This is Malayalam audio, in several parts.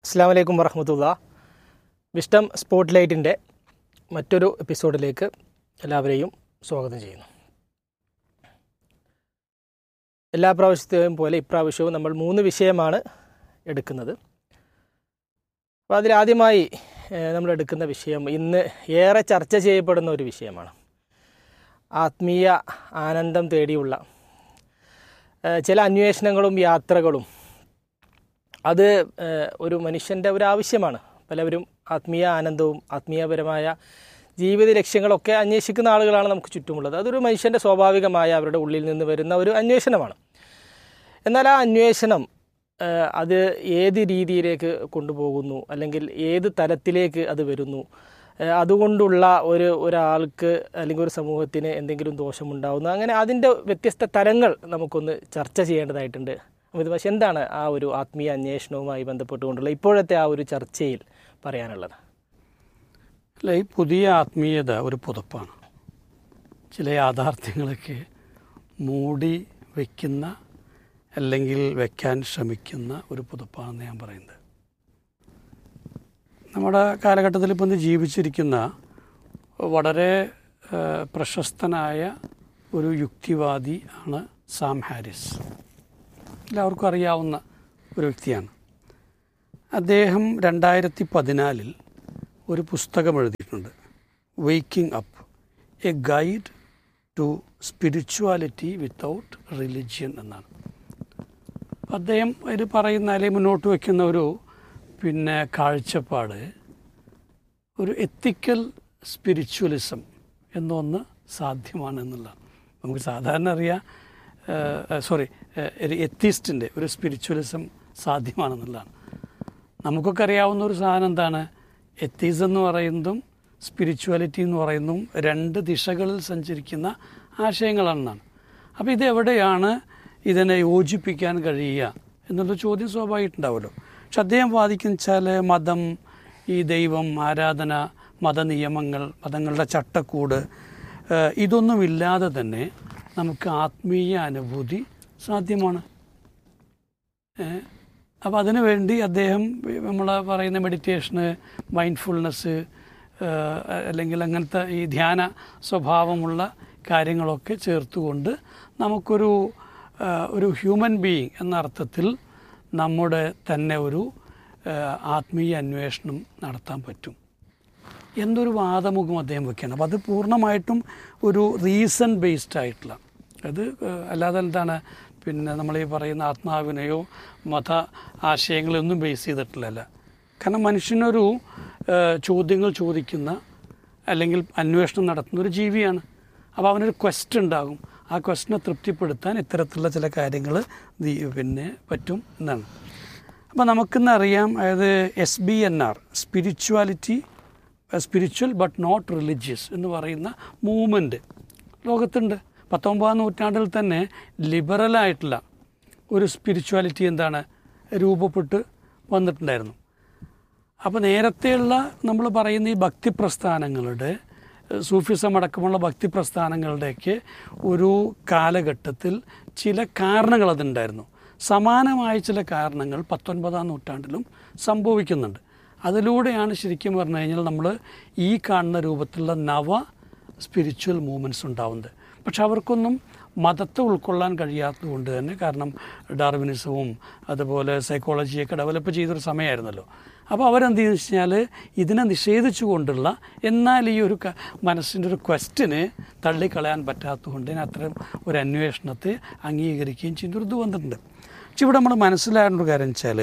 അസ്സാം വലൈക്കും വറഹമത്തുള്ള വിഷ്ടം സ്പോട്ട് ലൈറ്റിൻ്റെ മറ്റൊരു എപ്പിസോഡിലേക്ക് എല്ലാവരെയും സ്വാഗതം ചെയ്യുന്നു എല്ലാ പ്രാവശ്യത്തെയും പോലെ ഇപ്രാവശ്യവും നമ്മൾ മൂന്ന് വിഷയമാണ് എടുക്കുന്നത് അപ്പോൾ അതിലാദ്യമായി ഏഹ്, നമ്മൾ എടുക്കുന്ന വിഷയം ഇന്ന് ഏറെ ചർച്ച ചെയ്യപ്പെടുന്ന ഒരു വിഷയമാണ് ആത്മീയ ആനന്ദം തേടിയുള്ള ഏഹ്, ചില അന്വേഷണങ്ങളും യാത്രകളും അത് ഏഹ്, ഒരു മനുഷ്യൻ്റെ ഒരു ആവശ്യമാണ് പലവരും ആത്മീയ ആനന്ദവും ആത്മീയപരമായ ജീവിത ലക്ഷ്യങ്ങളൊക്കെ അന്വേഷിക്കുന്ന ആളുകളാണ് നമുക്ക് ചുറ്റുമുള്ളത് അതൊരു മനുഷ്യൻ്റെ സ്വാഭാവികമായ അവരുടെ ഉള്ളിൽ നിന്ന് വരുന്ന ഒരു അന്വേഷണമാണ് എന്നാൽ ആ അന്വേഷണം ഏഹ്, അത് ഏത് രീതിയിലേക്ക് കൊണ്ടുപോകുന്നു അല്ലെങ്കിൽ ഏത് തലത്തിലേക്ക് അത് വരുന്നു ഏഹ്, അതുകൊണ്ടുള്ള ഒരു ഒരാൾക്ക് അല്ലെങ്കിൽ ഒരു സമൂഹത്തിന് എന്തെങ്കിലും ദോഷമുണ്ടാകുന്നു അങ്ങനെ അതിൻ്റെ വ്യത്യസ്ത തലങ്ങൾ നമുക്കൊന്ന് ചർച്ച ചെയ്യേണ്ടതായിട്ടുണ്ട് അമിത് പക്ഷേ എന്താണ് ആ ഒരു ആത്മീയ അന്വേഷണവുമായി ബന്ധപ്പെട്ടുകൊണ്ടുള്ള ഇപ്പോഴത്തെ ആ ഒരു ചർച്ചയിൽ പറയാനുള്ളത് അല്ല ഈ പുതിയ ആത്മീയത ഒരു പുതപ്പാണ് ചില യാഥാർത്ഥ്യങ്ങളൊക്കെ മൂടി വയ്ക്കുന്ന അല്ലെങ്കിൽ വയ്ക്കാൻ ശ്രമിക്കുന്ന ഒരു പുതപ്പാണെന്ന് ഞാൻ പറയുന്നത് നമ്മുടെ കാലഘട്ടത്തിൽ ഇപ്പം ഇന്ന് ജീവിച്ചിരിക്കുന്ന വളരെ ആ, പ്രശസ്തനായ ഒരു യുക്തിവാദി ആണ് സാം ഹാരിസ് എല്ലാവർക്കും അറിയാവുന്ന ഒരു വ്യക്തിയാണ് അദ്ദേഹം രണ്ടായിരത്തി പതിനാലിൽ ഒരു പുസ്തകം എഴുതിയിട്ടുണ്ട് waking up a guide to spirituality without religion എന്നാണ് അപ്പം അദ്ദേഹം ഇത് പറയുന്ന അല്ലെങ്കിൽ മുന്നോട്ട് വയ്ക്കുന്ന ഒരു പിന്നെ കാഴ്ചപ്പാട് ഒരു എത്തിക്കൽ സ്പിരിച്വലിസം എന്നൊന്ന് സാധ്യമാണ് എന്നുള്ളതാണ് നമുക്ക് സാധാരണ അറിയാം സോറി ഒരു എത്തിസ്റ്റിൻ്റെ ഒരു സ്പിരിച്വലിസം സാധ്യമാണെന്നുള്ളതാണ് നമുക്കൊക്കെ അറിയാവുന്ന ഒരു സാധനം എന്താണ് എത്തീസം എന്ന് പറയുന്നതും സ്പിരിച്വാലിറ്റി എന്ന് പറയുന്നതും രണ്ട് ദിശകളിൽ സഞ്ചരിക്കുന്ന ആശയങ്ങളാണെന്നാണ് അപ്പോൾ ഇത് എവിടെയാണ് ഇതിനെ യോജിപ്പിക്കാൻ കഴിയുക എന്നുള്ള ചോദ്യം സ്വാഭാവികമായിട്ടുണ്ടാവുമല്ലോ പക്ഷെ അദ്ദേഹം വാദിക്കുന്ന വെച്ചാൽ മതം ഈ ദൈവം ആരാധന മതനിയമങ്ങൾ മതങ്ങളുടെ ചട്ടക്കൂട് ഏഹ് ഇതൊന്നുമില്ലാതെ തന്നെ നമുക്ക് ആത്മീയ അനുഭൂതി സാധ്യമാണ് അപ്പോൾ അതിനു വേണ്ടി അദ്ദേഹം നമ്മൾ പറയുന്ന മെഡിറ്റേഷന് മൈൻഡ്ഫുൾനെസ് അല്ലെങ്കിൽ അങ്ങനത്തെ ഈ ധ്യാന സ്വഭാവമുള്ള കാര്യങ്ങളൊക്കെ ചേർത്തുകൊണ്ട് നമുക്കൊരു ആ, ഒരു ഹ്യൂമൻ ബീയിങ് എന്ന അർത്ഥത്തിൽ നമ്മുടെ തന്നെ ഒരു ആ, ആത്മീയ അന്വേഷണം നടത്താൻ പറ്റും എന്തൊരു വാദമുഖം അദ്ദേഹം വെക്കുകയാണ് അപ്പോൾ അത് പൂർണ്ണമായിട്ടും ഒരു റീസൺ ബേസ്ഡ് ആയിട്ടുള്ള അത് ഏഹ്, അല്ലാതെ എന്താണ് പിന്നെ നമ്മൾ ഈ പറയുന്ന ആത്മാവിനെയോ മത ആശയങ്ങളൊന്നും ബേസ് ചെയ്തിട്ടുള്ളതല്ല കാരണം മനുഷ്യനൊരു ഏഹ്, ചോദ്യങ്ങൾ ചോദിക്കുന്ന അല്ലെങ്കിൽ അന്വേഷണം നടത്തുന്ന ഒരു ജീവിയാണ് അപ്പോൾ അവനൊരു ക്വസ്റ്റ് ഉണ്ടാകും ആ ക്വസ്റ്റിനെ തൃപ്തിപ്പെടുത്താൻ ഇത്തരത്തിലുള്ള ചില കാര്യങ്ങൾ പിന്നെ പറ്റും എന്നാണ് അപ്പോൾ നമുക്കിന്ന് അറിയാം അതായത് S B N R spirituality spiritual but not religious എന്ന് പറയുന്ന മൂവ്മെൻറ്റ് ലോകത്തുണ്ട് പത്തൊമ്പതാം നൂറ്റാണ്ടിൽ തന്നെ ലിബറലായിട്ടുള്ള ഒരു സ്പിരിച്വാലിറ്റി എന്താണ് രൂപപ്പെട്ട് വന്നിട്ടുണ്ടായിരുന്നു അപ്പോൾ നേരത്തെയുള്ള നമ്മൾ പറയുന്ന ഈ ഭക്തി പ്രസ്ഥാനങ്ങളുടെ ഏഹ്, സൂഫിസം അടക്കമുള്ള ഭക്തി പ്രസ്ഥാനങ്ങളുടെയൊക്കെ ഒരു കാലഘട്ടത്തിൽ ചില കാരണങ്ങൾ അതുണ്ടായിരുന്നു സമാനമായ ചില കാരണങ്ങൾ പത്തൊൻപതാം നൂറ്റാണ്ടിലും സംഭവിക്കുന്നുണ്ട് അതിലൂടെയാണ് ശരിക്കും പറഞ്ഞു കഴിഞ്ഞാൽ നമ്മൾ ഈ കാണുന്ന രൂപത്തിലുള്ള നവ സ്പിരിച്വൽ മൂവ്മെൻറ്റ്സ് ഉണ്ടാവുന്നത് പക്ഷെ അവർക്കൊന്നും മതത്തെ ഉൾക്കൊള്ളാൻ കഴിയാത്തത് കൊണ്ട് തന്നെ കാരണം ഡാർവിനിസവും അതുപോലെ സൈക്കോളജിയൊക്കെ ഡെവലപ്പ് ചെയ്തൊരു സമയമായിരുന്നല്ലോ അപ്പോൾ അവരെന്ത് ചെയ്യുന്നു വെച്ച് കഴിഞ്ഞാൽ ഇതിനെ നിഷേധിച്ചുകൊണ്ടുള്ള എന്നാൽ ഈ ഒരു ക- മനസ്സിൻ്റെ ഒരു ക്വസ്റ്റിന് തള്ളിക്കളയാൻ പറ്റാത്തതുകൊണ്ട് തന്നെ അത്തരം ഒരു അന്വേഷണത്തെ അംഗീകരിക്കുകയും ചെയ്യുന്ന ഒരു ഇത് വന്നിട്ടുണ്ട് പക്ഷെ ഇവിടെ നമ്മൾ മനസ്സിലാകേണ്ട ഒരു കാര്യം വെച്ചാൽ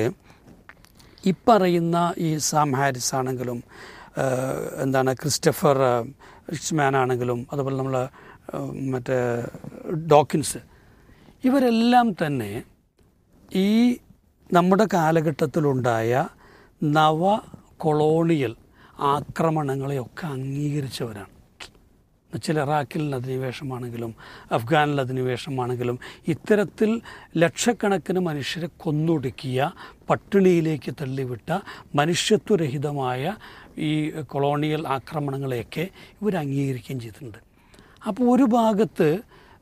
ഈ പറയുന്ന ഈ സാം ഹാരിസ് ആണെങ്കിലും ആ, എന്താണ് ക്രിസ്റ്റഫർ റിച്ച്മാൻ ആണെങ്കിലും അതുപോലെ നമ്മൾ മറ്റേ ഡോക്കിൻസ് ഇവരെല്ലാം തന്നെ ഈ നമ്മുടെ കാലഘട്ടത്തിലുണ്ടായ നവ കൊളോണിയൽ ആക്രമണങ്ങളെയൊക്കെ അംഗീകരിച്ചവരാണ് എന്നുവെച്ചാൽ ഇറാഖിൽ അധിനിവേശമാണെങ്കിലും അഫ്ഗാനിൽ അധിനിവേശമാണെങ്കിലും ഇത്തരത്തിൽ ലക്ഷക്കണക്കിന് മനുഷ്യരെ കൊന്നൊടുക്കിയ പട്ടിണിയിലേക്ക് തള്ളിവിട്ട മനുഷ്യത്വരഹിതമായ ഈ കൊളോണിയൽ ആക്രമണങ്ങളെയൊക്കെ ഇവർ അംഗീകരിക്കുകയും ചെയ്തിട്ടുണ്ട് അപ്പോൾ ഒരു ഭാഗത്ത്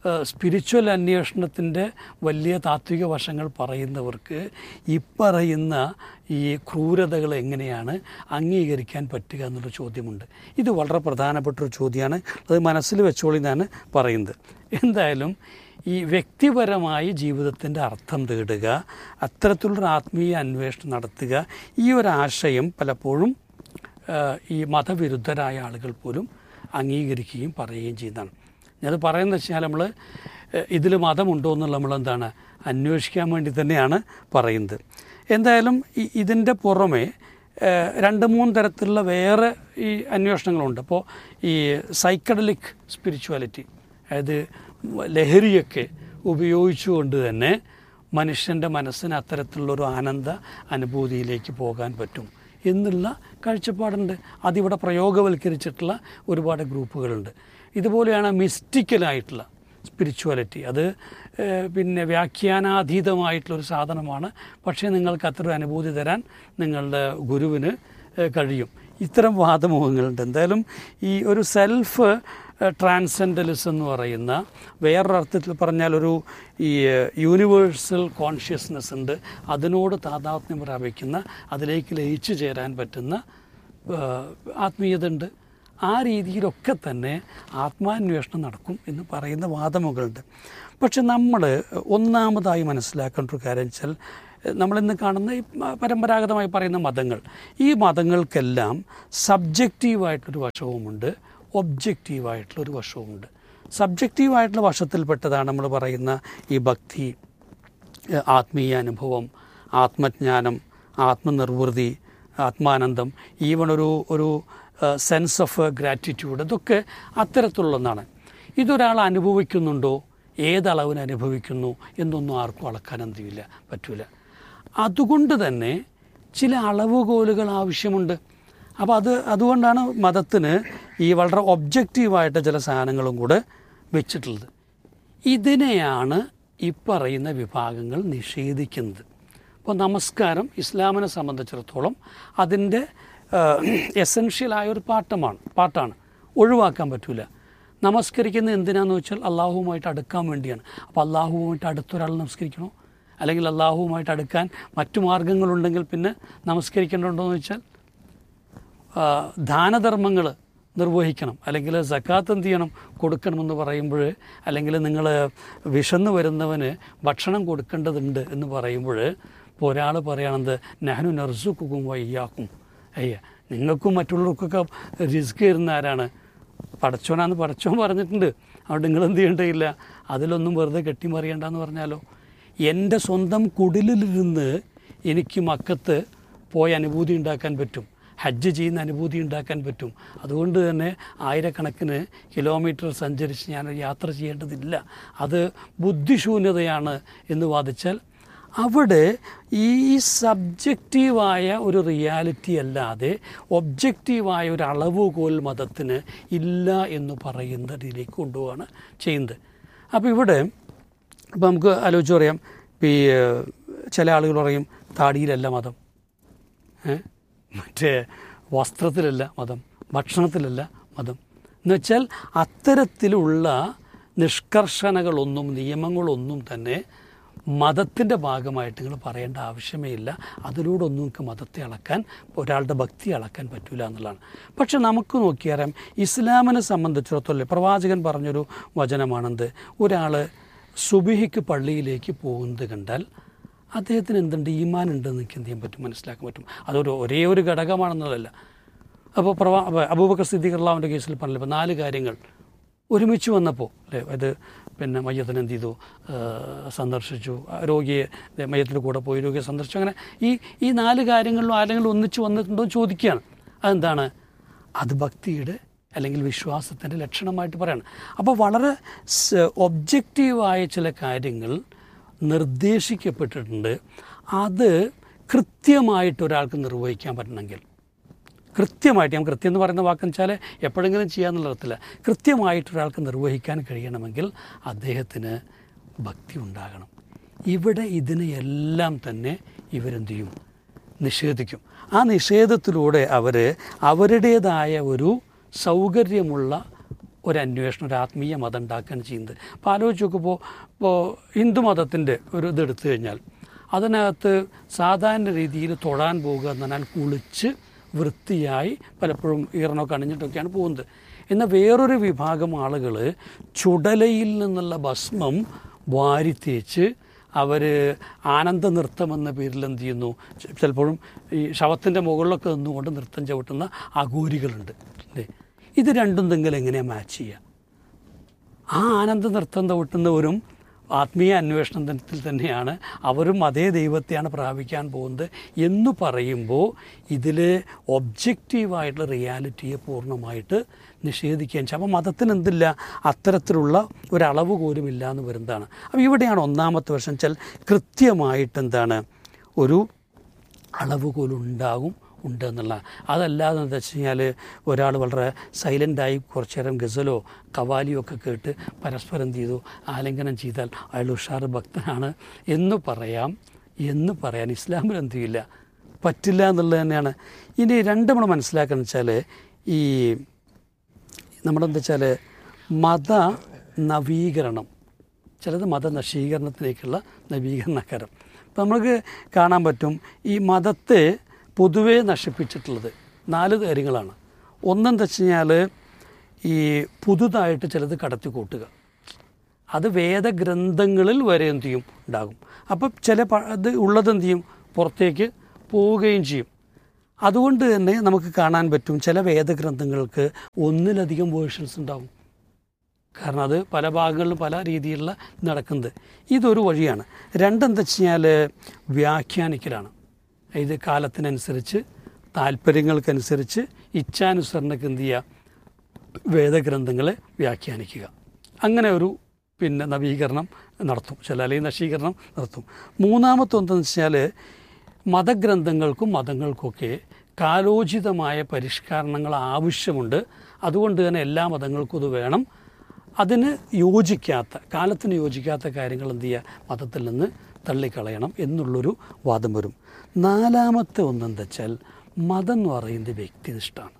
സ്പിരിച്വൽ അന്വേഷണത്തിൻ്റെ വലിയ താത്വിക വശങ്ങൾ പറയുന്നവർക്ക് ഇപ്പറയുന്ന ഈ ക്രൂരതകൾ എങ്ങനെയാണ് അംഗീകരിക്കാൻ പറ്റുക എന്നുള്ള ചോദ്യമുണ്ട് ഇത് വളരെ പ്രധാനപ്പെട്ട ഒരു ചോദ്യമാണ് അത് മനസ്സിൽ വെച്ചോളി എന്നാണ് പറയുന്നത് എന്തായാലും ഈ വ്യക്തിപരമായി ജീവിതത്തിൻ്റെ അർത്ഥം തേടുക അത്തരത്തിലുള്ള ആത്മീയ അന്വേഷണം നടത്തുക ഈ ഒരു ആശയം പലപ്പോഴും ആ, ഈ മതവിരുദ്ധരായ ആളുകൾ പോലും അംഗീകരിക്കുകയും പറയുകയും ചെയ്യുന്നതാണ് ഞാനത് പറയുന്നത് വെച്ചാൽ നമ്മൾ ഇതിൽ മതമുണ്ടോ എന്നുള്ള നമ്മൾ എന്താണ് അന്വേഷിക്കാൻ വേണ്ടി തന്നെയാണ് പറയുന്നത് എന്തായാലും ഈ ഇതിൻ്റെ പുറമെ ഏഹ്, രണ്ട് മൂന്ന് തരത്തിലുള്ള വേറെ ഈ അന്വേഷണങ്ങളുണ്ട് അപ്പോൾ ഈ സൈക്കഡലിക് സ്പിരിച്വാലിറ്റി അതായത് ലഹരിയൊക്കെ ഉപയോഗിച്ചുകൊണ്ട് തന്നെ മനുഷ്യൻ്റെ മനസ്സിന് അത്തരത്തിലുള്ളൊരു ആനന്ദ അനുഭൂതിയിലേക്ക് പോകാൻ പറ്റും എന്നുള്ള കാഴ്ചപ്പാടുണ്ട് അതിവിടെ പ്രയോഗവൽക്കരിച്ചിട്ടുള്ള ഒരുപാട് ഗ്രൂപ്പുകളുണ്ട് ഇതുപോലെയാണ് മിസ്റ്റിക്കലായിട്ടുള്ള സ്പിരിച്വാലിറ്റി അത് ഏഹ്, പിന്നെ വ്യാഖ്യാനാതീതമായിട്ടുള്ളൊരു സാധനമാണ് പക്ഷേ നിങ്ങൾക്ക് അത്ര ഒരു അനുഭൂതി തരാൻ നിങ്ങളുടെ ഗുരുവിന് ഏഹ്, കഴിയും ഇത്തരം വാദമുഖങ്ങളുണ്ട് എന്തായാലും ഈ ഒരു സെൽഫ് ട്രാൻസെൻഡലിസം എന്ന് പറയുന്ന വേറൊരർത്ഥത്തിൽ പറഞ്ഞാൽ ഒരു ഈ യൂണിവേഴ്സൽ കോൺഷ്യസ്നെസ് ഉണ്ട് അതിനോട് താതാത്മ്യം പ്രാപിക്കുന്ന അതിലേക്ക് ലയിച്ചു ചേരാൻ പറ്റുന്ന ഏഹ്, ആത്മീയത ഉണ്ട് ആ രീതിയിലൊക്കെ തന്നെ ആത്മാന്വേഷണം നടക്കും എന്ന് പറയുന്ന വാദമുകളുണ്ട് പക്ഷെ നമ്മൾ ഒന്നാമതായി മനസ്സിലാക്കേണ്ട ഒരു കാര്യം വെച്ചാൽ നമ്മളിന്ന് കാണുന്ന ഈ പരമ്പരാഗതമായി പറയുന്ന മതങ്ങൾ ഈ മതങ്ങൾക്കെല്ലാം സബ്ജക്റ്റീവായിട്ടൊരു വശവുമുണ്ട് ഒബ്ജക്റ്റീവായിട്ടുള്ളൊരു വശവുമുണ്ട് സബ്ജക്റ്റീവായിട്ടുള്ള വശത്തിൽപ്പെട്ടതാണ് നമ്മൾ പറയുന്ന ഈ ഭക്തി ഏഹ് ആത്മീയ അനുഭവം ആത്മജ്ഞാനം ആത്മനിർവൃതി ആത്മാനന്ദം ഈവൺ ഒരു ഒരു സെൻസ് ഓഫ് ഗ്രാറ്റിറ്റ്യൂഡ് ഇതൊക്കെ അത്തരത്തിലുള്ള ഒന്നാണ് ഇതൊരാൾ അനുഭവിക്കുന്നുണ്ടോ ഏതളവിന് അനുഭവിക്കുന്നു എന്നൊന്നും ആർക്കും അളക്കാൻ എന്തില്ല പറ്റൂല അതുകൊണ്ട് തന്നെ ചില അളവുകോലുകൾ ആവശ്യമുണ്ട് അപ്പോൾ അത് അതുകൊണ്ടാണ് മതത്തിന് ഈ വളരെ ഒബ്ജക്റ്റീവായിട്ട് ചില സാധനങ്ങളും കൂടെ വെച്ചിട്ടുള്ളത് ഇതിനെയാണ് ഈ പറയുന്ന വിഭാഗങ്ങൾ നിഷേധിക്കുന്നത് ഇപ്പോൾ നമസ്കാരം ഇസ്ലാമിനെ സംബന്ധിച്ചിടത്തോളം അതിൻ്റെ എസെൻഷ്യലായ ഒരു പാട്ടമാണ് പാട്ടാണ് ഒഴിവാക്കാൻ പറ്റില്ല നമസ്കരിക്കുന്ന എന്തിനാന്ന് വെച്ചാൽ അള്ളാഹുവുമായിട്ട് അടുക്കാൻ വേണ്ടിയാണ് അപ്പോൾ അള്ളാഹുവുമായിട്ട് അടുത്തൊരാൾ നമസ്കരിക്കണോ അല്ലെങ്കിൽ അള്ളാഹുവുമായിട്ട് അടുക്കാൻ മറ്റു മാർഗങ്ങളുണ്ടെങ്കിൽ പിന്നെ നമസ്കരിക്കേണ്ടതുണ്ടോ എന്ന് വെച്ചാൽ ആ, ദാനധർമ്മങ്ങൾ നിർവഹിക്കണം അല്ലെങ്കിൽ സക്കാത്ത് എന്ത് ചെയ്യണം കൊടുക്കണമെന്ന് പറയുമ്പോൾ അല്ലെങ്കിൽ നിങ്ങൾ വിശന്ന് വരുന്നവന് ഭക്ഷണം കൊടുക്കേണ്ടതുണ്ട് എന്ന് പറയുമ്പോൾ ഇപ്പോൾ ഒരാൾ പറയണത് നെഹ്നു നർസുക്കും വയ്യാക്കും അയ്യ നിങ്ങൾക്കും മറ്റുള്ളവർക്കൊക്കെ റിസ്ക് തരുന്ന ആരാണ് പടച്ചോനാന്ന് പടച്ചോൻ പറഞ്ഞിട്ടുണ്ട് അവിടെ നിങ്ങൾ എന്ത് ചെയ്യേണ്ടതില്ല അതിലൊന്നും വെറുതെ കെട്ടിമറിയണ്ടെന്ന് പറഞ്ഞാലോ എൻ്റെ സ്വന്തം കുടിലിലിരുന്ന് എനിക്ക് മക്കത്ത് പോയ അനുഭൂതി ഉണ്ടാക്കാൻ പറ്റും ഹജ്ജ് ചെയ്യുന്ന അനുഭൂതി ഉണ്ടാക്കാൻ പറ്റും അതുകൊണ്ട് തന്നെ ആയിരക്കണക്കിന് കിലോമീറ്റർ സഞ്ചരിച്ച് ഞാൻ യാത്ര ചെയ്യേണ്ടതില്ല അത് ബുദ്ധിശൂന്യതയാണ് എന്ന് വാദിച്ചാൽ അവിടെ ഈ സബ്ജക്റ്റീവായ ഒരു റിയാലിറ്റി അല്ലാതെ ഒബ്ജക്റ്റീവായ ഒരു അളവുകോൽ മതത്തിന് ഇല്ല എന്ന് പറയുന്നതിലേക്ക് കൊണ്ടുപോവാണ് ചെയ്യുന്നത് അപ്പോൾ ഇവിടെ ഇപ്പം നമുക്ക് ആലോചിച്ച് പറയാം ഇപ്പം ഈ ഏഹ്, ചില ആളുകൾ പറയും താടിയിലല്ല മതം ഏ? മറ്റേ വസ്ത്രത്തിലല്ല മതം ഭക്ഷണത്തിലല്ല മതം എന്നുവെച്ചാൽ അത്തരത്തിലുള്ള നിഷ്കർഷണകളൊന്നും നിയമങ്ങളൊന്നും തന്നെ മതത്തിൻ്റെ ഭാഗമായിട്ട് നിങ്ങൾ പറയേണ്ട ആവശ്യമേ ഇല്ല അതിലൂടെ ഒന്നും നിങ്ങൾക്ക് മതത്തെ അളക്കാൻ ഒരാളുടെ ഭക്തി അളക്കാൻ പറ്റില്ല എന്നുള്ളതാണ് പക്ഷെ നമുക്ക് നോക്കിയാലും ഇസ്ലാമിനെ സംബന്ധിച്ചിടത്തോളം പ്രവാചകൻ പറഞ്ഞൊരു വചനമാണെന്ത് ഒരാൾ സുബിഹിക്ക് പള്ളിയിലേക്ക് പോകുന്നത് കണ്ടാൽ അദ്ദേഹത്തിന് എന്തുണ്ട് ഈമാൻ ഉണ്ടെന്ന് എനിക്ക് എന്ത് ചെയ്യാൻ പറ്റും മനസ്സിലാക്കാൻ പറ്റും അതൊരു ഒരേ ഒരു ഘടകമാണെന്നുള്ളതല്ല അപ്പോൾ പ്രവാ അപ്പോൾ അബൂബക്കർ സിദ്ദീഖ് അള്ളാഹുവിൻ്റെ കേസിൽ പറഞ്ഞില്ല ഇപ്പോൾ നാല് കാര്യങ്ങൾ ഒരുമിച്ച് വന്നപ്പോൾ അല്ലേ അത് പിന്നെ മയ്യത്തിന് എന്ത് ചെയ്തു ആ, സന്ദർശിച്ചു ആ, രോഗിയെ ദേ മയ്യത്തിൻ്റെ കൂടെ പോയി രോഗിയെ സന്ദർശിച്ചു അങ്ങനെ ഈ ഈ നാല് കാര്യങ്ങളിലും ആരെങ്കിലും ഒന്നിച്ച് വന്നിട്ടുണ്ടോ എന്ന് ചോദിക്കുകയാണ് അതെന്താണ് അത് ഭക്തിയുടെ അല്ലെങ്കിൽ വിശ്വാസത്തിൻ്റെ ലക്ഷണമായിട്ട് പറയണം അപ്പോൾ വളരെ സ് ഒബ്ജക്റ്റീവായ ചില കാര്യങ്ങൾ നിർദ്ദേശിക്കപ്പെട്ടിട്ടുണ്ട് അത് കൃത്യമായിട്ട് ഒരാൾക്ക് നിർവഹിക്കാൻ പറ്റണമെങ്കിൽ കൃത്യമായിട്ട് ഞാൻ കൃത്യം എന്ന് പറയുന്ന വാക്കെന്ന് വെച്ചാൽ എപ്പോഴെങ്കിലും ചെയ്യാന്നുള്ള അർത്ഥത്തില്ല കൃത്യമായിട്ട് ഒരാൾക്ക് നിർവഹിക്കാൻ കഴിയണമെങ്കിൽ അദ്ദേഹത്തിന് ഭക്തി ഉണ്ടാകണം ഇവിടെ ഇതിനെയെല്ലാം തന്നെ ഇവരെന്ത് ചെയ്യും നിഷേധിക്കും ആ നിഷേധത്തിലൂടെ അവർ അവരുടേതായ ഒരു സൗകര്യമുള്ള ഒരു അന്വേഷണം ഒരു ആത്മീയ മതം ഉണ്ടാക്കുകയാണ് ചെയ്യുന്നത് അപ്പോൾ ആലോചിച്ച് നോക്കുമ്പോൾ ഇപ്പോൾ ഹിന്ദു മതത്തിൻ്റെ ഒരു ഇത് എടുത്തു കഴിഞ്ഞാൽ അതിനകത്ത് സാധാരണ രീതിയിൽ തൊഴാൻ പോകുക എന്ന് പറഞ്ഞാൽ കുളിച്ച് വൃത്തിയായി പലപ്പോഴും ഈറനൊക്കെ അണിഞ്ഞിട്ടൊക്കെയാണ് പോകുന്നത് എന്നാൽ വേറൊരു വിഭാഗം ആളുകൾ ചുടലയിൽ നിന്നുള്ള ഭസ്മം വാരിത്തേച്ച് അവർ ആനന്ദ നൃത്തം എന്ന പേരിൽ എന്ത് ചെയ്യുന്നു ചെ- ചിലപ്പോഴും ഈ ശവത്തിൻ്റെ മുകളിലൊക്കെ നിന്നുകൊണ്ട് നൃത്തം ചവിട്ടുന്ന അഘോരികളുണ്ട് അല്ലേ ഇത് രണ്ടും തമ്മിൽ എങ്ങനെയാണ് മാച്ച് ചെയ്യുക ആ ആനന്ദ നൃത്തം ചവിട്ടുന്നവരും ആത്മീയ അന്വേഷണത്തിൽ തന്നെയാണ് അവരും അതേ ദൈവത്തെയാണ് പ്രാപിക്കാൻ പോകുന്നത് എന്ന് പറയുമ്പോൾ ഇതിൽ ഒബ്ജക്റ്റീവായിട്ടുള്ള റിയാലിറ്റിയെ പൂർണ്ണമായിട്ട് നിഷേധിക്കുകയും ചെയ്യും അപ്പോൾ മതത്തിന് എന്തില്ല അത്തരത്തിലുള്ള ഒരളവ് പോലും ഇല്ല എന്ന് വരുന്നതാണ് അപ്പോൾ ഇവിടെയാണ് ഒന്നാമത്തെ വർഷം വെച്ചാൽ കൃത്യമായിട്ട് എന്താണ് ഒരു അളവുകോൽ ഉണ്ടാകും ഉണ്ട് എന്നുള്ള അതല്ലാതെ എന്താ വെച്ച് കഴിഞ്ഞാൽ ഒരാൾ വളരെ സൈലൻ്റായി കുറച്ച് നേരം ഗസലോ കവാലിയോ ഒക്കെ കേട്ട് പരസ്പരം എന്ത് ചെയ്തു ആലിംഗനം ചെയ്താൽ അയാൾ ഉഷാർ ഭക്തനാണ് എന്ന് പറയാം എന്ന് പറയാൻ ഇസ്ലാമിൽ എന്ത് ചെയ്യില്ല പറ്റില്ല എന്നുള്ളത് തന്നെയാണ് ഇനി രണ്ട് നമ്മൾ മനസ്സിലാക്കുന്നത് വെച്ചാൽ ഈ നമ്മളെന്താ വെച്ചാൽ മത നവീകരണം ചിലത് മത നശീകരണത്തിലേക്കുള്ള നവീകരണക്കാരം അപ്പം നമുക്ക് കാണാൻ പറ്റും ഈ മതത്തെ പൊതുവേ നശിപ്പിച്ചിട്ടുള്ളത് നാല് കാര്യങ്ങളാണ് ഒന്നെന്താ വെച്ച് കഴിഞ്ഞാൽ ഈ പുതുതായിട്ട് ചിലത് കടത്തി കൂട്ടുക അത് വേദഗ്രന്ഥങ്ങളിൽ വരെ എന്ത് ചെയ്യും ഉണ്ടാകും അപ്പം ചില പ- അത് ഉള്ളത് എന്ത് ചെയ്യും പുറത്തേക്ക് പോവുകയും ചെയ്യും അതുകൊണ്ട് തന്നെ നമുക്ക് കാണാൻ പറ്റും ചില വേദഗ്രന്ഥങ്ങൾക്ക് ഒന്നിലധികം വേർഷൻസ് ഉണ്ടാവും കാരണം അത് പല ഭാഗങ്ങളിലും പല രീതിയിലുള്ള നടക്കുന്നത് ഇതൊരു വഴിയാണ് രണ്ടെന്താ വെച്ച് കഴിഞ്ഞാൽ വ്യാഖ്യാനിക്കലാണ് ഇത് കാലത്തിനനുസരിച്ച് താല്പര്യങ്ങൾക്കനുസരിച്ച് ഇച്ഛാനുസരണക്ക് എന്ത് ചെയ്യുക വേദഗ്രന്ഥങ്ങളെ വ്യാഖ്യാനിക്കുക അങ്ങനെ ഒരു പിന്നെ നവീകരണം നടത്തും ചില അല്ലെങ്കിൽ നശീകരണം നടത്തും മൂന്നാമത്തെ എന്തെന്ന് വെച്ചാൽ മതഗ്രന്ഥങ്ങൾക്കും മതങ്ങൾക്കൊക്കെ കാലോചിതമായ പരിഷ്കരണങ്ങൾ ആവശ്യമുണ്ട് അതുകൊണ്ട് തന്നെ എല്ലാ മതങ്ങൾക്കും ഇത് വേണം അതിന് യോജിക്കാത്ത കാലത്തിന് യോജിക്കാത്ത കാര്യങ്ങൾ എന്ത് ചെയ്യുക മതത്തിൽ നിന്ന് തള്ളിക്കളയണം എന്നുള്ളൊരു വാദം വരും നാലാമത്തെ ഒന്നെന്താ വെച്ചാൽ മതം എന്ന് പറയുന്നത് വ്യക്തിനിഷ്ഠമാണ്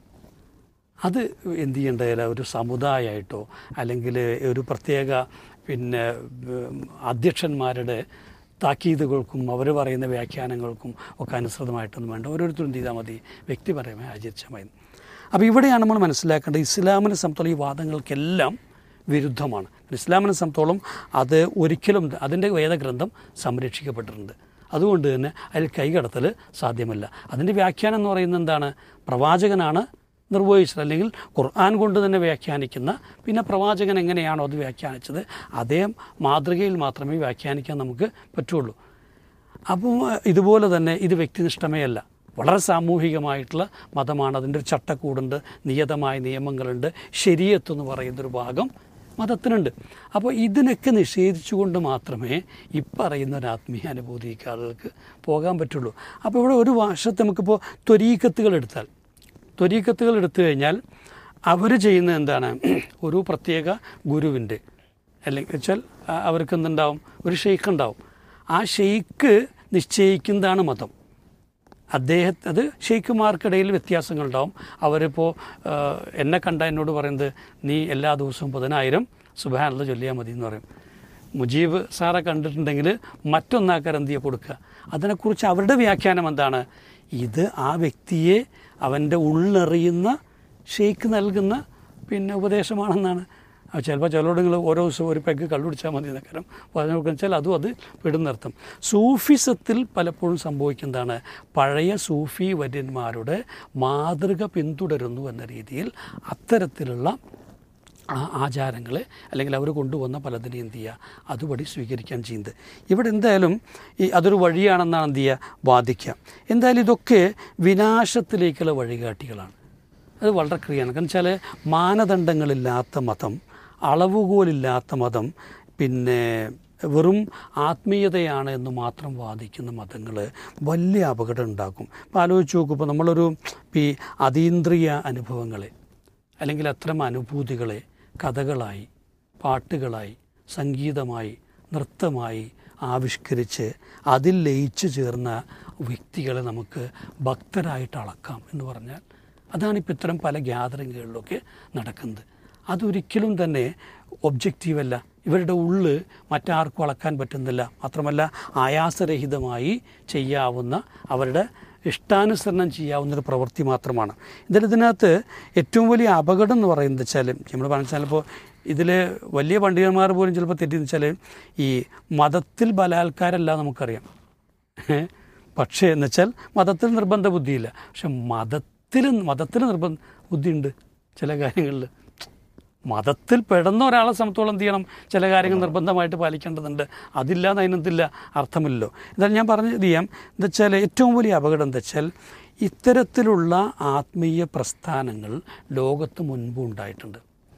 അത് എന്ത് ചെയ്യേണ്ടതില്ല ഒരു സമുദായമായിട്ടോ അല്ലെങ്കിൽ ഒരു പ്രത്യേക പിന്നെ ഉം, അധ്യക്ഷന്മാരുടെ താക്കീതുകൾക്കും അവർ പറയുന്ന വ്യാഖ്യാനങ്ങൾക്കും ഒക്കെ അനുസൃതമായിട്ടൊന്നും വേണ്ട ഓരോരുത്തരും എന്ത് ചെയ്താൽ മതി വ്യക്തിപരമായി ആചരിച്ചാൽ മതി അപ്പോൾ ഇവിടെയാണ് നമ്മൾ മനസ്സിലാക്കേണ്ടത് ഇസ്ലാമിനെ സംബന്ധിച്ചുള്ള ഈ വാദങ്ങൾക്കെല്ലാം വിരുദ്ധമാണ് ഇസ്ലാമിനെ സംബന്ധിച്ചോളം അത് ഒരിക്കലും അതിൻ്റെ വേദഗ്രന്ഥം സംരക്ഷിക്കപ്പെട്ടിട്ടുണ്ട് അതുകൊണ്ട് തന്നെ അതിൽ കൈകടത്തൽ സാധ്യമല്ല അതിൻ്റെ വ്യാഖ്യാനം എന്ന് പറയുന്നത് എന്താണ് പ്രവാചകനാണ് നിർവഹിച്ചത് അല്ലെങ്കിൽ ഖുർആൻ കൊണ്ട് തന്നെ വ്യാഖ്യാനിക്കുന്ന പിന്നെ പ്രവാചകൻ എങ്ങനെയാണോ അത് വ്യാഖ്യാനിച്ചത് അതേ മാതൃകയിൽ മാത്രമേ വ്യാഖ്യാനിക്കാൻ നമുക്ക് പറ്റുള്ളൂ അപ്പോൾ ഇതുപോലെ തന്നെ ഇത് വ്യക്തിനിഷ്ഠമേ അല്ല വളരെ സാമൂഹികമായിട്ടുള്ള മതമാണ് അതിൻ്റെ ഒരു ചട്ടക്കൂടുണ്ട് നിയതമായ നിയമങ്ങളുണ്ട് ശരിയത്ത് എന്ന് പറയുന്നൊരു ഭാഗം മതത്തിനുണ്ട് അപ്പോൾ ഇതിനൊക്കെ നിഷേധിച്ചുകൊണ്ട് മാത്രമേ ഈ പറയുന്ന ഒരു ആത്മീയ അനുഭൂതിക്ക് ആളുകൾക്ക് പോകാൻ പറ്റുള്ളൂ അപ്പോൾ ഇവിടെ ഒരു വർഷത്തെ നമുക്കിപ്പോൾ ത്വരീക്കത്തുകൾ എടുത്താൽ ത്വരീക്കത്തുകൾ എടുത്തു കഴിഞ്ഞാൽ അവർ ചെയ്യുന്നത് എന്താണ് ഒരു പ്രത്യേക ഗുരുവിൻ്റെ അല്ലെങ്കിൽ വെച്ചാൽ ആ- അവർക്ക് എന്തുണ്ടാവും ഒരു ഷെയ്ഖ് ഉണ്ടാവും ആ ഷെയ്ഖ് നിശ്ചയിക്കുന്നതാണ് മതം അദ്ദേഹം അത് ഷെയ്ഖുമാർക്കിടയിൽ വ്യത്യാസങ്ങളുണ്ടാവും അവരിപ്പോൾ ആ, എന്നെ കണ്ട എന്നോട് പറയുന്നത് നീ എല്ലാ ദിവസവും പതിനായിരം സുബാനുള്ള ചൊല്ലിയാൽ മതി എന്ന് പറയും മുജീബ് സാറെ കണ്ടിട്ടുണ്ടെങ്കിൽ മറ്റൊന്നാക്കാർ എന്ത് ചെയ്യുക കൊടുക്കുക അതിനെക്കുറിച്ച് അവരുടെ വ്യാഖ്യാനം എന്താണ് ഇത് ആ വ്യക്തിയെ അവൻ്റെ ഉള്ളറിയുന്ന ഷെയ്ഖ് നൽകുന്ന പിന്നെ ഉപദേശമാണെന്നാണ് ആ ചിലപ്പോൾ ചിലരോട് നിങ്ങൾ ഓരോ ദിവസവും ഒരു പെഗ് കള്ളുടിച്ചാൽ മതി എന്നൊക്കെ പറഞ്ഞു കൊടുക്കുക വെച്ചാൽ അതും അത് വിടുന്നർത്ഥം സൂഫിസത്തിൽ പലപ്പോഴും സംഭവിക്കുന്നതാണ് പഴയ സൂഫി വര്യന്മാരുടെ മാതൃക പിന്തുടരുന്നു എന്ന രീതിയിൽ അത്തരത്തിലുള്ള ആ ആചാരങ്ങളെ അല്ലെങ്കിൽ അവർ കൊണ്ടുവന്ന പലതിനെയും എന്ത് ചെയ്യുക അതുപടി സ്വീകരിക്കാൻ ചെയ്യുന്നത് ഇവിടെ എന്തായാലും ഈ അതൊരു വഴിയാണെന്നാണ് എന്ത് ചെയ്യുക വാദിക്കുക എന്തായാലും ഇതൊക്കെ വിനാശത്തിലേക്കുള്ള വഴികാട്ടികളാണ് അത് വളരെ ക്രിയാണ് കാരണം വെച്ചാൽ മാനദണ്ഡങ്ങളില്ലാത്ത മതം അളവുകോലില്ലാത്ത മതം പിന്നെ വെറും ആത്മീയതയാണ് എന്ന് മാത്രം വാദിക്കുന്ന മതങ്ങൾ വലിയ അപകടം ഉണ്ടാക്കും ഇപ്പോൾ ആലോചിച്ച് നോക്കുമ്പോൾ നമ്മളൊരു ഈ അതീന്ദ്രിയ അനുഭവങ്ങളെ അല്ലെങ്കിൽ അത്തരം അനുഭൂതികളെ കഥകളായി പാട്ടുകളായി സംഗീതമായി നൃത്തമായി ആവിഷ്കരിച്ച് അതിൽ ലയിച്ചു ചേർന്ന വ്യക്തികളെ നമുക്ക് ഭക്തരായിട്ട് അളക്കാം എന്ന് പറഞ്ഞാൽ അതാണ് ഇപ്പോൾ ഇത്തരം പല ഗ്യാതറിങ്ങുകളിലൊക്കെ നടക്കുന്നത് അതൊരിക്കലും തന്നെ ഒബ്ജക്റ്റീവല്ല ഇവരുടെ ഉള്ള് മറ്റാർക്കും അളക്കാൻ പറ്റുന്നില്ല മാത്രമല്ല ആയാസരഹിതമായി ചെയ്യാവുന്ന അവരുടെ ഇഷ്ടാനുസരണം ചെയ്യാവുന്ന ഒരു പ്രവൃത്തി മാത്രമാണ് എന്തായാലും ഇതിനകത്ത് ഏറ്റവും വലിയ അപകടം എന്ന് പറയുന്നത് വെച്ചാൽ നമ്മൾ പറഞ്ഞാൽ ചിലപ്പോൾ ഇതിൽ വലിയ പണ്ഡിതന്മാർ പോലും ചിലപ്പോൾ തെറ്റിന്ന് വെച്ചാൽ ഈ മതത്തിൽ ബലാത്കാരമല്ല നമുക്കറിയാം ഏ? പക്ഷേ എന്ന് വെച്ചാൽ മതത്തിൽ നിർബന്ധ ബുദ്ധിയില്ല പക്ഷെ മതത്തിൽ മതത്തിൽ നിർബന്ധ ബുദ്ധിയുണ്ട് ചില കാര്യങ്ങളിൽ മതത്തിൽ പെടുന്ന ഒരാളെ സംബന്ധിച്ചോളം എന്ത് ചെയ്യണം ചില കാര്യങ്ങൾ നിർബന്ധമായിട്ട് പാലിക്കേണ്ടതുണ്ട് അതില്ലാതെ അതിനെന്തില്ല അർത്ഥമില്ലല്ലോ എന്തായാലും ഞാൻ പറഞ്ഞത് ചെയ്യാം എന്താ വെച്ചാൽ ഏറ്റവും വലിയ അപകടം എന്താ വെച്ചാൽ ഇത്തരത്തിലുള്ള ആത്മീയ പ്രസ്ഥാനങ്ങൾ ലോകത്ത് മുൻപ് ഉണ്ടായിട്ടുണ്ട്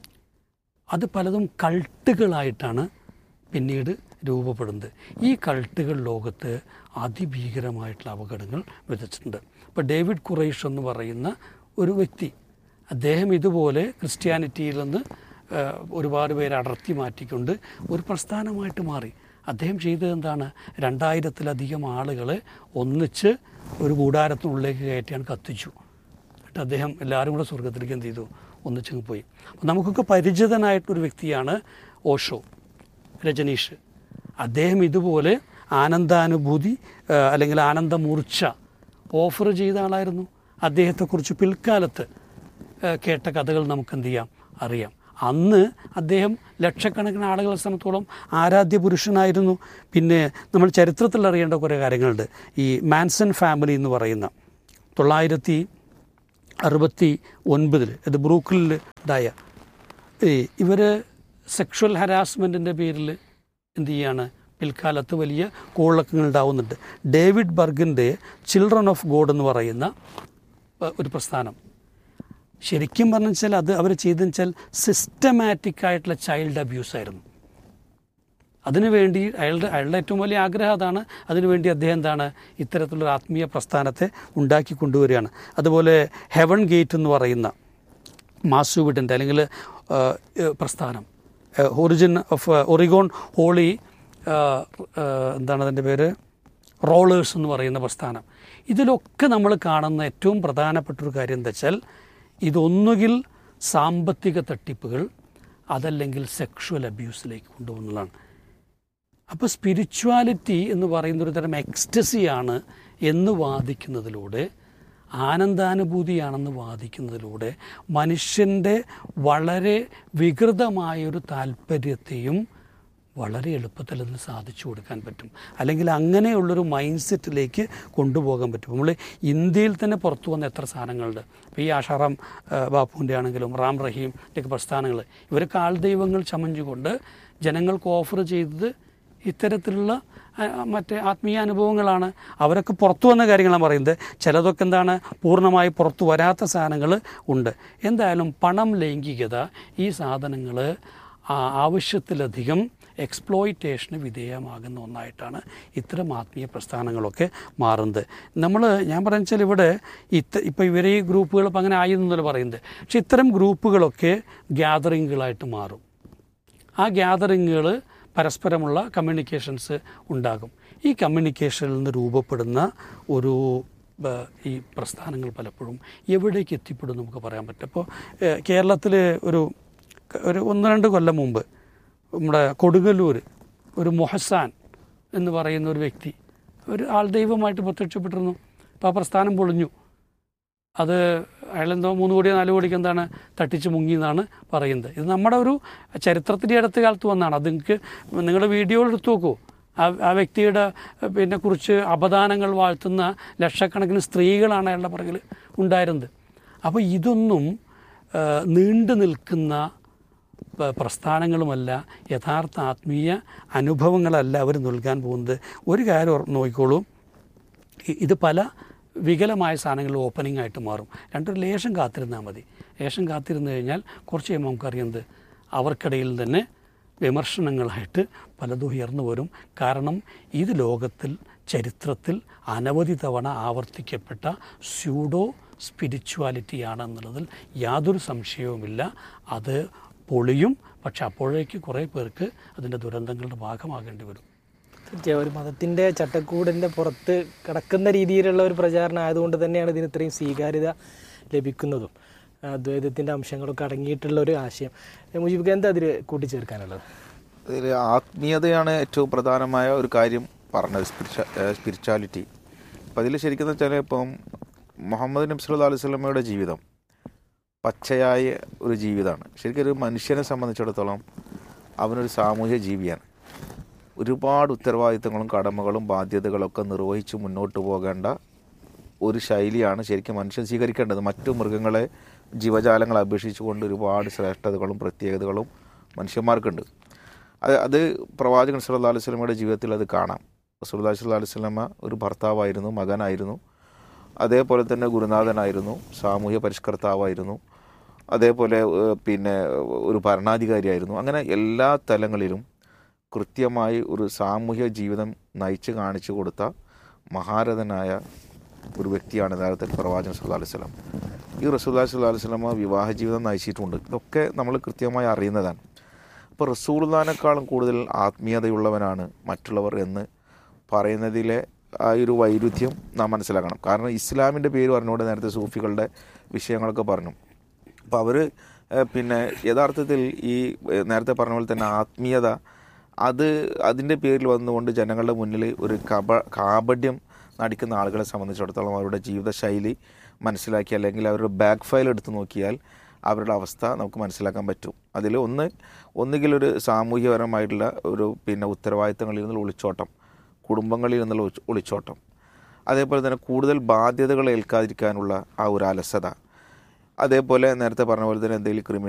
അത് പലതും കൾട്ടുകളായിട്ടാണ് പിന്നീട് രൂപപ്പെടുന്നത് ഈ കൾട്ടുകൾ ലോകത്ത് അതിഭീകരമായിട്ടുള്ള അപകടങ്ങൾ വിതച്ചിട്ടുണ്ട് ഇപ്പോൾ ഡേവിഡ് ഖുറൈഷ് എന്ന് പറയുന്ന ഒരു വ്യക്തി അദ്ദേഹം ഇതുപോലെ ക്രിസ്ത്യാനിറ്റിയിൽ നിന്ന് ആ, ഒരുപാട് പേരെ അടർത്തി മാറ്റിക്കൊണ്ട് ഒരു പ്രസ്ഥാനമായിട്ട് മാറി അദ്ദേഹം ചെയ്തത് എന്താണ് രണ്ടായിരത്തിലധികം ആളുകളെ ഒന്നിച്ച് ഒരു കൂടാരത്തിനുള്ളിലേക്ക് കയറ്റിയാണ് കത്തിച്ചു എന്നിട്ട് അദ്ദേഹം എല്ലാവരും കൂടെ സ്വർഗത്തിലേക്ക് എന്ത് ചെയ്തു ഒന്നിച്ചങ്ങ് പോയി അപ്പോൾ നമുക്കൊക്കെ പരിചിതനായിട്ടൊരു വ്യക്തിയാണ് ഓഷോ രജനീഷ് അദ്ദേഹം ഇതുപോലെ ആനന്ദാനുഭൂതി ആ, അല്ലെങ്കിൽ ആനന്ദമൂർച്ച ഓഫർ ചെയ്ത ആളായിരുന്നു അദ്ദേഹത്തെക്കുറിച്ച് പിൽക്കാലത്ത് ആ, കേട്ട കഥകൾ നമുക്ക് എന്ത് ചെയ്യാം അറിയാം അന്ന് അദ്ദേഹം ലക്ഷക്കണക്കിന് ആളുകളെ സംബന്ധിച്ചോളം ആരാധ്യ പുരുഷനായിരുന്നു പിന്നെ നമ്മൾ ചരിത്രത്തിൽ അറിയേണ്ട കുറേ കാര്യങ്ങളുണ്ട് ഈ മാൻസൺ ഫാമിലി എന്ന് പറയുന്ന തൊള്ളായിരത്തി അറുപത്തി ഒൻപതിൽ ഇത് ബ്രൂക്കിലിൽ ഉണ്ടായ ഇവർ സെക്ഷൽ ഹരാസ്മെൻറ്റിൻ്റെ പേരിൽ എന്ത് ചെയ്യാണ് പിൽക്കാലത്ത് വലിയ കോളക്കങ്ങൾ ഉണ്ടാവുന്നുണ്ട് ഡേവിഡ് ബർഗിൻ്റെ ചിൽഡ്രൻ ഓഫ് ഗോഡ് എന്ന് പറയുന്ന ഏഹ്, ഒരു പ്രസ്ഥാനം ശരിക്കും പറഞ്ഞു വെച്ചാൽ അത് അവർ ചെയ്തെന്ന് വെച്ചാൽ സിസ്റ്റമാറ്റിക് ആയിട്ടുള്ള ചൈൽഡ് അബ്യൂസ് ആയിരുന്നു അതിനുവേണ്ടി അയാളുടെ അയാളുടെ ഏറ്റവും വലിയ ആഗ്രഹം അതാണ് അതിനുവേണ്ടി അദ്ദേഹം എന്താണ് ഇത്തരത്തിലുള്ള ആത്മീയ പ്രസ്ഥാനത്തെ ഉണ്ടാക്കി കൊണ്ടുവരികയാണ് അതുപോലെ ഹെവൻ ഗേറ്റ് എന്ന് പറയുന്ന മാസുവിഡിൻ്റെ അല്ലെങ്കിൽ ആ, ഏ, പ്രസ്ഥാനം ഒറിജിൻ ഓഫ് ഒറിഗോൺ ഹോളി ആ, ആ, എന്താണ് അതിൻ്റെ പേര് റോളേഴ്സ് എന്ന് പറയുന്ന പ്രസ്ഥാനം ഇതിലൊക്കെ നമ്മൾ കാണുന്ന ഏറ്റവും പ്രധാനപ്പെട്ട ഒരു കാര്യം എന്താ വെച്ചാൽ ഇതൊന്നുകിൽ സാമ്പത്തിക തട്ടിപ്പുകൾ അതല്ലെങ്കിൽ സെക്ഷുവൽ അബ്യൂസിലേക്ക് കൊണ്ടുപോകുന്നതാണ് അപ്പോൾ സ്പിരിച്വാലിറ്റി എന്ന് പറയുന്ന ഒരു തരം എക്സ്റ്റസിയാണ് എന്ന് വാദിക്കുന്നതിലൂടെ ആനന്ദാനുഭൂതിയാണെന്ന് വാദിക്കുന്നതിലൂടെ മനുഷ്യൻ്റെ വളരെ വികൃതമായൊരു താല്പര്യത്തെയും വളരെ എളുപ്പത്തിൽ അതിന് സാധിച്ചു കൊടുക്കാൻ പറ്റും അല്ലെങ്കിൽ അങ്ങനെയുള്ളൊരു മൈൻഡ് സെറ്റിലേക്ക് കൊണ്ടുപോകാൻ പറ്റും നമ്മൾ ഇന്ത്യയിൽ തന്നെ പുറത്തു വന്ന എത്ര സാധനങ്ങളുണ്ട് ഇപ്പോൾ ഈ ആഷാറാം ആ, ബാപ്പുവിൻ്റെ ആണെങ്കിലും റാം റഹീം ഒക്കെ പ്രസ്ഥാനങ്ങൾ ഇവരൊക്കെ ആൾ ദൈവങ്ങൾ ചമഞ്ഞുകൊണ്ട് ജനങ്ങൾക്ക് ഓഫർ ചെയ്തത് ഇത്തരത്തിലുള്ള ആ, മറ്റേ ആത്മീയ അനുഭവങ്ങളാണ് അവരൊക്കെ പുറത്തു വന്ന കാര്യങ്ങളാണ് പറയുന്നത് ചിലതൊക്കെ എന്താണ് പൂർണ്ണമായി പുറത്തു വരാത്ത സാധനങ്ങൾ ഉണ്ട് എന്തായാലും പണം ലൈംഗികത ഈ സാധനങ്ങൾ ആവശ്യത്തിലധികം എക്സ്പ്ലോയിറ്റേഷന് വിധേയമാകുന്ന ഒന്നായിട്ടാണ് ഇത്തരം ആത്മീയ പ്രസ്ഥാനങ്ങളൊക്കെ മാറുന്നത് നമ്മൾ ഞാൻ പറയുന്നത് വെച്ചാൽ ഇവിടെ ഇത്ത ഇപ്പോൾ ഇവരെ ഈ ഗ്രൂപ്പുകൾ ഇപ്പം അങ്ങനെ ആയി എന്നല്ല പറയുന്നത് പക്ഷെ ഇത്തരം ഗ്രൂപ്പുകളൊക്കെ ഗ്യാതറിങ്ങുകളായിട്ട് മാറും ആ ഗ്യാതറിങ്ങുകൾ പരസ്പരമുള്ള കമ്മ്യൂണിക്കേഷൻസ് ഉണ്ടാകും ഈ കമ്മ്യൂണിക്കേഷനിൽ നിന്ന് രൂപപ്പെടുന്ന ഒരു ബ, ഈ പ്രസ്ഥാനങ്ങൾ പലപ്പോഴും എവിടേക്ക് എത്തിപ്പെടും നമുക്ക് പറയാൻ പറ്റും അപ്പോൾ കേരളത്തിൽ ഒരു ഒരു ഒന്ന് രണ്ട് കൊല്ലം മുമ്പ് നമ്മുടെ കൊടുങ്ങല്ലൂർ ഒരു മൊഹസാൻ എന്ന് പറയുന്ന ഒരു വ്യക്തി ഒരു ആൾ ദൈവമായിട്ട് പ്രത്യക്ഷപ്പെട്ടിരുന്നു അപ്പോൾ ആ പ്രസ്ഥാനം പൊളിഞ്ഞു അത് അയാളെന്തോ മൂന്ന് കോടിയോ നാല് കോടിക്ക് എന്താണ് തട്ടിച്ച് മുങ്ങി എന്നാണ് പറയുന്നത് ഇത് നമ്മുടെ ഒരു ചരിത്രത്തിൻ്റെ അടുത്ത കാലത്ത് വന്നതാണ് അത് നിങ്ങൾക്ക് നിങ്ങളുടെ വീഡിയോകൾ എടുത്തു നോക്കൂ ആ ആ വ്യക്തിയുടെ പിന്നെ കുറിച്ച് അപദാനങ്ങൾ വാഴ്ത്തുന്ന ലക്ഷക്കണക്കിന് സ്ത്രീകളാണ് അയാളുടെ പുറകിൽ ഉണ്ടായിരുന്നത് അപ്പോൾ ഇതൊന്നും ആ, നീണ്ടു നിൽക്കുന്ന പ- പ്രസ്ഥാനങ്ങളുമല്ല യഥാർത്ഥ ആത്മീയ അനുഭവങ്ങളല്ല അവർ നൽകാൻ പോകുന്നത് ഒരു കാര്യം ഓർ- നോക്കിക്കോളൂ ഇ- ഇത് പല വികലമായ സാധനങ്ങൾ ഓപ്പണിംഗ് ആയിട്ട് മാറും രണ്ടൊരു ലേശം കാത്തിരുന്നാൽ മതി ലേശം കാത്തിരുന്ന് കഴിഞ്ഞാൽ കുറച്ച് കഴിയുമ്പോൾ നമുക്കറിയുന്നത് അവർക്കിടയിൽ തന്നെ വിമർശനങ്ങളായിട്ട് പലതും ഉയർന്നു വരും കാരണം ഇത് ലോകത്തിൽ ചരിത്രത്തിൽ അനവധി തവണ ആവർത്തിക്കപ്പെട്ട സ്യൂഡോ സ്പിരിച്വാലിറ്റിയാണെന്നുള്ളതിൽ യാതൊരു സംശയവുമില്ല അത് പൊളിയും പക്ഷെ അപ്പോഴേക്ക് കുറേ പേർക്ക് അതിൻ്റെ ദുരന്തങ്ങളുടെ ഭാഗമാകേണ്ടി വരും തീർച്ചയായും ഒരു മതത്തിൻ്റെ ചട്ടക്കൂടിൻ്റെ പുറത്ത് കിടക്കുന്ന രീതിയിലുള്ള ഒരു പ്രചാരണം ആയതുകൊണ്ട് തന്നെയാണ് ഇതിന് ഇത്രയും സ്വീകാര്യത ലഭിക്കുന്നതും ദ്വൈതത്തിൻ്റെ അംശങ്ങളൊക്കെ അടങ്ങിയിട്ടുള്ള ഒരു ആശയം ഏ, മുജീബ് എന്താ അതിൽ കൂട്ടിച്ചേർക്കാനുള്ളത് ഇതിൽ ആത്മീയതയാണ് ഏറ്റവും പ്രധാനമായ ഒരു കാര്യം പറഞ്ഞത് സ്പിരിച്വ സ്പിരിച്വാലിറ്റി അപ്പം അതിൽ ശരിക്കും വെച്ചാൽ ഇപ്പം മുഹമ്മദ് നബി സല്ലല്ലാഹു അലൈഹി വസല്ലമയുടെ ജീവിതം പച്ചയായ ഒരു ജീവിതമാണ് ശരിക്കും ഒരു മനുഷ്യനെ സംബന്ധിച്ചിടത്തോളം അവനൊരു സാമൂഹ്യ ജീവിയാണ് ഒരുപാട് ഉത്തരവാദിത്തങ്ങളും കടമകളും ബാധ്യതകളൊക്കെ നിർവഹിച്ച് മുന്നോട്ട് പോകേണ്ട ഒരു ശൈലിയാണ് ശരിക്കും മനുഷ്യൻ സ്വീകരിക്കേണ്ടത് മറ്റു മൃഗങ്ങളെ ജീവജാലങ്ങളെ അപേക്ഷിച്ചുകൊണ്ട് ഒരുപാട് ശ്രേഷ്ഠതകളും പ്രത്യേകതകളും മനുഷ്യന്മാർക്കുണ്ട് അത് അത് പ്രവാചകൻ സല്ലല്ലാഹു അലൈഹി വസല്ലമയുടെ ജീവിതത്തിൽ അത് കാണാം റസൂലുള്ളാഹി സ്വല്ലല്ലാഹു അലൈഹി വസല്ലമ ഒരു ഭർത്താവായിരുന്നു മകനായിരുന്നു അതേപോലെ തന്നെ ഗുരുനാഥനായിരുന്നു സാമൂഹ്യ പരിഷ്കർത്താവായിരുന്നു അതേപോലെ ഏഹ്, പിന്നെ ഒരു ഭരണാധികാരിയായിരുന്നു അങ്ങനെ എല്ലാ തലങ്ങളിലും കൃത്യമായി ഒരു സാമൂഹ്യ ജീവിതം നയിച്ച് കാണിച്ചു കൊടുത്ത മഹാരഥനായ ഒരു വ്യക്തിയാണ് യഥാർത്ഥത്തിൽ പ്രവാചകൻ സല്ലല്ലാഹു അലൈഹി വസല്ലം ഈ റസൂലുള്ളാഹി സ്വല്ലല്ലാഹു അലൈഹി വസല്ലമ വിവാഹ ജീവിതം നയിച്ചിട്ടുണ്ട് ഇതൊക്കെ നമ്മൾ കൃത്യമായി അറിയുന്നതാണ് അപ്പോൾ റസൂലുള്ളാഹിനേക്കാളും കൂടുതൽ ആത്മീയതയുള്ളവനാണ് മറ്റുള്ളവർ എന്ന് പറയുന്നതിലെ ആ ഒരു വൈരുദ്ധ്യം നാം മനസ്സിലാക്കണം കാരണം ഇസ്ലാമിൻ്റെ പേര് പറഞ്ഞുകൊണ്ട് നേരത്തെ സൂഫികളുടെ വിഷയങ്ങളൊക്കെ പറഞ്ഞു അപ്പോൾ അവർ പിന്നെ യഥാർത്ഥത്തിൽ ഈ ഏഹ്, നേരത്തെ പറഞ്ഞ പോലെ തന്നെ ആത്മീയത അത് അതിൻ്റെ പേരിൽ വന്നുകൊണ്ട് ജനങ്ങളുടെ മുന്നിൽ ഒരു കപ കാപഢ്യം നടിക്കുന്ന ആളുകളെ സംബന്ധിച്ചിടത്തോളം അവരുടെ ജീവിതശൈലി മനസ്സിലാക്കി അല്ലെങ്കിൽ അവരുടെ ബാക്ക് ഫയൽ എടുത്ത് നോക്കിയാൽ അവരുടെ അവസ്ഥ നമുക്ക് മനസ്സിലാക്കാൻ പറ്റും അതിൽ ഒന്ന് ഒന്നുകിൽ ഒരു സാമൂഹ്യപരമായിട്ടുള്ള ഒരു പിന്നെ ഉത്തരവാദിത്തങ്ങളിൽ നിന്നുള്ള ഒളിച്ചോട്ടം കുടുംബങ്ങളിൽ നിന്നുള്ള ഒളിച്ച് ഒളിച്ചോട്ടം അതേപോലെ തന്നെ കൂടുതൽ ബാധ്യതകൾ ഏൽക്കാതിരിക്കാനുള്ള ആ ഒരു അലസത അതേപോലെ നേരത്തെ പറഞ്ഞ പോലെ തന്നെ എന്തെങ്കിലും ക്രിമിനൽ